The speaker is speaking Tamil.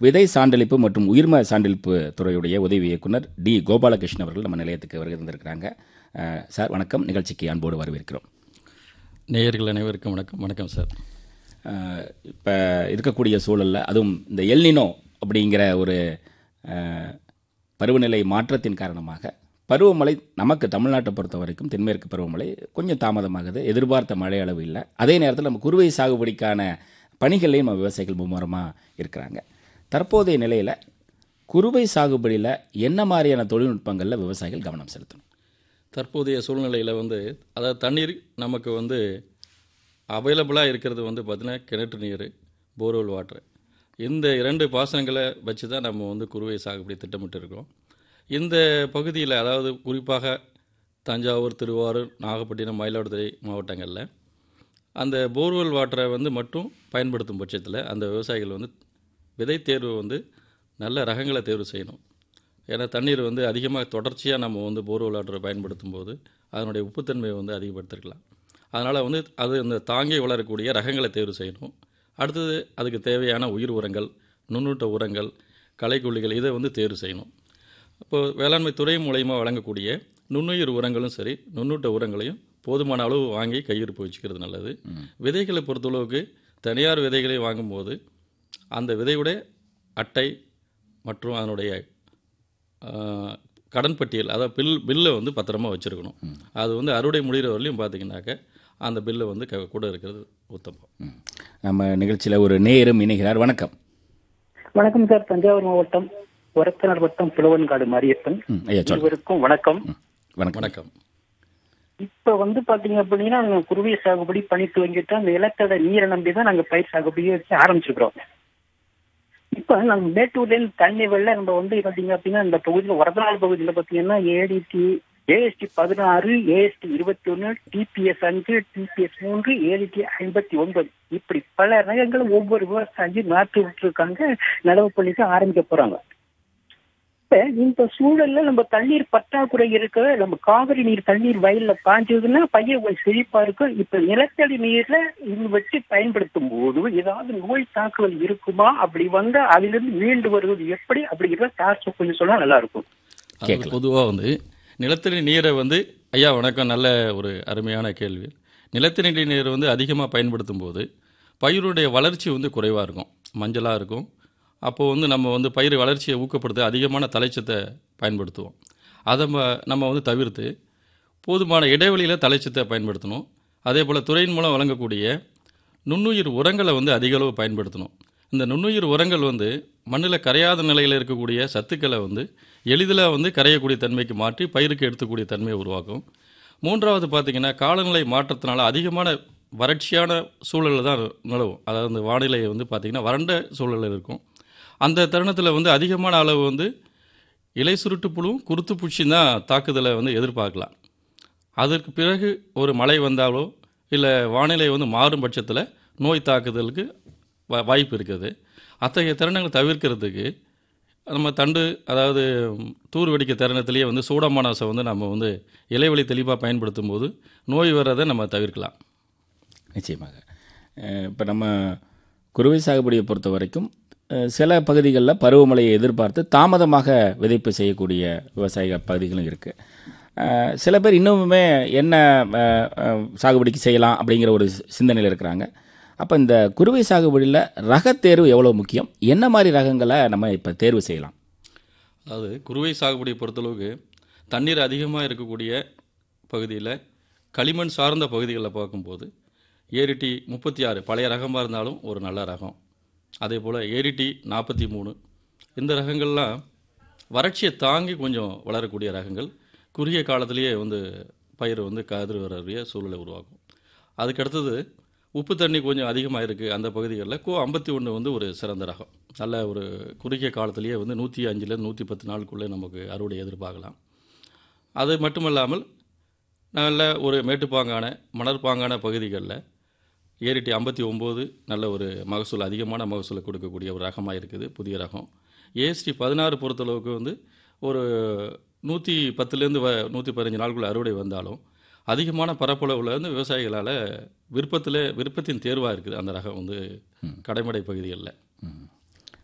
விதை சான்றளிப்பு மற்றும் உயிர்ம சான்றளிப்பு துறையுடைய உதவி இயக்குனர் டி கோபாலகிருஷ்ணன் அவர்கள் நம்ம நிலையத்துக்கு வருகை தந்திருக்கிறாங்க அஹ், சார் வணக்கம் நிகழ்ச்சிக்கு அன்போடு வரவேற்கிறோம் நேயர்கள் அனைவருக்கும் வணக்கம் வணக்கம் சார் இப்போ இருக்கக்கூடிய சூழலில் அதுவும் இந்த எல்னினோ அப்படிங்கிற ஒரு அஹ், பருவநிலை மாற்றத்தின் காரணமாக பருவமழை நமக்கு தமிழ்நாட்டை பொறுத்த வரைக்கும் தென்மேற்கு பருவமழை கொஞ்சம் தாமதமாகுது எதிர்பார்த்த மழை அளவு இல்லை அதே நேரத்தில் நம்ம குறுவை சாகுபடிக்கான பணிகள்லையும் நம்ம விவசாயிகள் மும்முரமாக இருக்கிறாங்க தற்போதைய நிலையில் குறுவை சாகுபடியில் என்ன மாதிரியான தொழில்நுட்பங்களில் விவசாயிகள் கவனம் செலுத்தணும் தற்போதைய சூழ்நிலையில் வந்து அதாவது தண்ணீர் நமக்கு வந்து அவைலபிளாக இருக்கிறது வந்து பார்த்திங்கன்னா கிணற்று நீர் போர்வெல் வாட்டர் இந்த இரண்டு பாசனங்களை வச்சு தான் நம்ம வந்து குறுவை சாகுபடி திட்டமிட்டு இருக்கோம் இந்த பகுதியில் அதாவது குறிப்பாக தஞ்சாவூர் திருவாரூர் நாகப்பட்டினம் மயிலாடுதுறை மாவட்டங்களில் அந்த போர்வெல் வாட்டரை வந்து மட்டும் பயன்படுத்தும் பட்சத்தில் அந்த விவசாயிகள் வந்து விதை தேர்வு வந்து நல்ல ரகங்களை தேர்வு செய்யணும் ஏன்னா தண்ணீர் வந்து அதிகமாக தொடர்ச்சியாக நம்ம வந்து போர்வெல் வாட்டரை பயன்படுத்தும் போது அதனுடைய உப்புத்தன்மையை வந்து அதிகப்படுத்திருக்கலாம் அதனால் வந்து அது அந்த தாங்கி வளரக்கூடிய ரகங்களை தேர்வு செய்யணும் அடுத்தது அதுக்கு தேவையான உயிர் உரங்கள் நுண்ணூட்ட உரங்கள் களைக்கொல்லிகள் இதை வந்து தேர்வு செய்யணும் இப்போ வேளாண்மை துறை மூலயமா வழங்கக்கூடிய நுண்ணுயிர் உரங்களும் சரி நுண்ணூட்ட உரங்களையும் போதுமான அளவு வாங்கி கையிருப்பு வச்சுக்கிறது நல்லது விதைகளை பொறுத்தளவுக்கு தனியார் விதைகளை வாங்கும்போது அந்த விதையுடைய அட்டை மற்றும் அதனுடைய ஆஹ், கடன் பட்டியல் அதாவது பில் பில்லை வந்து பத்திரமா வச்சுருக்கணும் அது வந்து அறுவடை முடிகிற வரலையும் பார்த்தீங்கன்னாக்க அந்த பில்லை வந்து க- கூட இருக்கிறது உத்தமம் ம். நம்ம நிகழ்ச்சியில் ஒரு நேயரும் இணைகிறார் வணக்கம் வணக்கம் சார் தஞ்சாவூர் மாவட்டம் ஒரத்தநாடு வட்டம் புலவன்காடு மாரியப்பன் ம் ஐயா சொல் இருவருக்கும் வணக்கம் வணக்கம் வணக்கம் இப்ப வந்து பாத்தீங்க அப்படின்னா நாங்க குருவி சாகுபடி பண்ணி துவங்கிட்டு அந்த நிலத்தோட நீரை நம்பி தான் நாங்க பயிர் சாகுபடியை வச்சு ஆரம்பிச்சிருக்கிறோம் இப்ப நம்ம மேட்டூர்ல இருந்து தண்ணி வெள்ள நம்ம வந்து பாத்தீங்க அப்படின்னா இந்த பகுதியில ஒரத்தநாடு பகுதியில பாத்தீங்கன்னா ஏடிடி ஏஎஸ்டி பதினாறு ஏஎஸ்டி இருபத்தி ஒன்னு டிபிஎஸ் அஞ்சு டிபிஎஸ் மூன்று ஏடிடி ஐம்பத்தி ஒன்பது இப்படி பல ரகங்கள் ஒவ்வொரு விவசாயி நாட்டு விட்டுருக்காங்க நடவு பண்ணிட்டு ஆரம்பிக்க போறாங்க இப்ப இந்த சூழல்ல நம்ம தண்ணீர் பற்றாக்குறை இருக்க நம்ம காவிரி நீர் தண்ணீர் வயல்ல பாஞ்சதுன்னா பையன் கொஞ்சம் செழிப்பா இருக்கும் இப்ப நிலத்தடி நீர்ல இது வச்சு பயன்படுத்தும் போது ஏதாவது நோய் தாக்குதல் இருக்குமா அப்படி வந்தா அதிலிருந்து மீண்டு வருவது எப்படி அப்படிங்கிறத தாசு கொஞ்சம் சொன்னா நல்லா இருக்கும் அது பொதுவாக வந்து நிலத்தடி நீரை வந்து ஐயா வணக்கம் நல்ல ஒரு அருமையான கேள்வி நிலத்தடி நீரை வந்து அதிகமாக பயன்படுத்தும் போது பயிருடைய வளர்ச்சி வந்து குறைவாக இருக்கும் மஞ்சளாக இருக்கும் அப்போது வந்து நம்ம வந்து பயிர் வளர்ச்சியை ஊக்கப்படுத்த அதிகமான தலைச்சத்தை பயன்படுத்துவோம் அதை ம- நம்ம வந்து தவிர்த்து போதுமான இடைவெளியில் தலைச்சத்தை பயன்படுத்தணும் அதே போல் துறையின் மூலம் வழங்கக்கூடிய நுண்ணுயிர் உரங்களை வந்து அதிக அளவு பயன்படுத்தணும் இந்த நுண்ணுயிர் உரங்கள் வந்து மண்ணில் கரையாத நிலையில் இருக்கக்கூடிய சத்துக்களை வந்து எளிதில் வந்து கரையக்கூடிய தன்மைக்கு மாற்றி பயிருக்கு எடுத்துக்கூடிய தன்மையை உருவாக்கும் மூன்றாவது பார்த்திங்கன்னா காலநிலை மாற்றத்தினால அதிகமான வறட்சியான சூழலில் தான் நிலவும் அதாவது இந்த வானிலை வந்து பார்த்திங்கன்னா வறண்ட சூழலில் இருக்கும் அந்த தருணத்தில் வந்து அதிகமான அளவு வந்து இலை சுருட்டு புழுவும் குருத்து பூச்சியும் தான் தாக்குதலை வந்து எதிர்பார்க்கலாம் அதற்கு பிறகு ஒரு மழை வந்தாலோ இல்லை வானிலை வந்து மாறும் பட்சத்தில் நோய் தாக்குதலுக்கு வா- வாய்ப்பு இருக்குது அத்தகைய தருணங்களை தவிர்க்கிறதுக்கு நம்ம தண்டு அதாவது ம், தூர் வெடிக்க தருணத்திலேயே வந்து சூடமானாசை வந்து நம்ம வந்து இலைவெளி தெளிவாக பயன்படுத்தும் போது நோய் வர்றதை நம்ம தவிர்க்கலாம் நிச்சயமாக இப்போ நம்ம குறுவை சாகுபடியை பொறுத்த வரைக்கும் அஹ், சில பகுதிகளில் பருவமழையை எதிர்பார்த்து தாமதமாக விதைப்பு செய்யக்கூடிய விவசாய பகுதிகளும் இருக்குது சில பேர் இன்னுமுமே என்ன அஹ், அஹ், சாகுபடிக்கு செய்யலாம் அப்படிங்கிற ஒரு சி- சிந்தனையில் இருக்கிறாங்க அப்போ இந்த குறுவை சாகுபடியில் ரகத்தேர்வு எவ்வளோ முக்கியம் என்ன மாதிரி ரகங்களை நம்ம இப்போ தேர்வு செய்யலாம் அதாவது குறுவை சாகுபடியை பொறுத்தளவுக்கு தண்ணீர் அதிகமாக இருக்கக்கூடிய பகுதியில் களிமண் சார்ந்த பகுதிகளில் பார்க்கும்போது ஏரிட்டி முப்பத்தி ஆறு பழைய ரகமாக இருந்தாலும் ஒரு நல்ல ரகம் அதே போல் ஏரிட்டி நாற்பத்தி மூணு இந்த ரகங்கள்லாம் வறட்சியை தாங்கி கொஞ்சம் வளரக்கூடிய ரகங்கள் குறுகிய காலத்திலேயே வந்து பயிர் வந்து கதிர் வரக்கூடிய சூழலை உருவாக்கும் அதுக்கடுத்தது உப்பு தண்ணி கொஞ்சம் அதிகமாக இருக்குது அந்த பகுதிகளில் கோ ஐம்பத்தி ஒன்று வந்து ஒரு சிறந்த ரகம் நல்ல ஒரு குறுகிய காலத்திலேயே வந்து நூற்றி அஞ்சுலேருந்து நூற்றி பத்து நாளுக்குள்ளே நமக்கு அறுவடை எதிர்பார்க்கலாம் அது மட்டுமல்லாமல் நல்ல ஒரு மேட்டுப்பாங்கான மணற்பாங்கான பகுதிகளில் ஏரிட்டி ஐம்பத்தி ஒம்பது நல்ல ஒரு மகசூல் அதிகமான மகசூலை கொடுக்கக்கூடிய ஒரு ரகமாக இருக்குது புதிய ரகம் ஏஎஸ்டி பதினாறு பொறுத்தளவுக்கு வந்து ஒரு நூற்றி பத்துலேருந்து வ நூற்றி பதினஞ்சு நாளுக்குள்ள அறுவடை வந்தாலும் அதிகமான பரப்பளவில் வந்து விவசாயிகளால் விருப்பத்தில் விருப்பத்தின் தேர்வாக இருக்குது அந்த ரகம் வந்து கடைமடை பகுதிகளில்